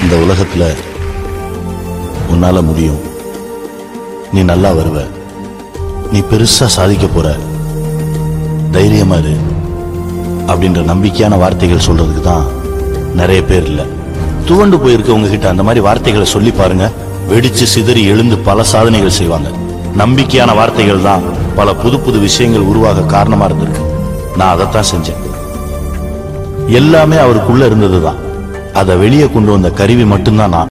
இந்த உலகத்துல உன்னால முடியும் நீ நல்லா வருவ நீ பெருசா சாதிக்க போற தைரியமா இரு அப்படின்ற நம்பிக்கையான வார்த்தைகள் சொல்றதுக்கு தான் நிறைய பேர் இல்ல துவண்டு போயிருக்கவங்க கிட்ட அந்த மாதிரி வார்த்தைகளை சொல்லி பாருங்க வெடிச்சு சிதறி எழுந்து பல சாதனைகள் செய்வாங்க நம்பிக்கையான வார்த்தைகள் தான் பல புது புது விஷயங்கள் உருவாக காரணமா இருந்திருக்கு நான் அதைத்தான் செஞ்சேன் எல்லாமே அவருக்குள்ள இருந்ததுதான் அதை வெளியே கொண்டு வந்த கருவி மட்டும்தான் நான்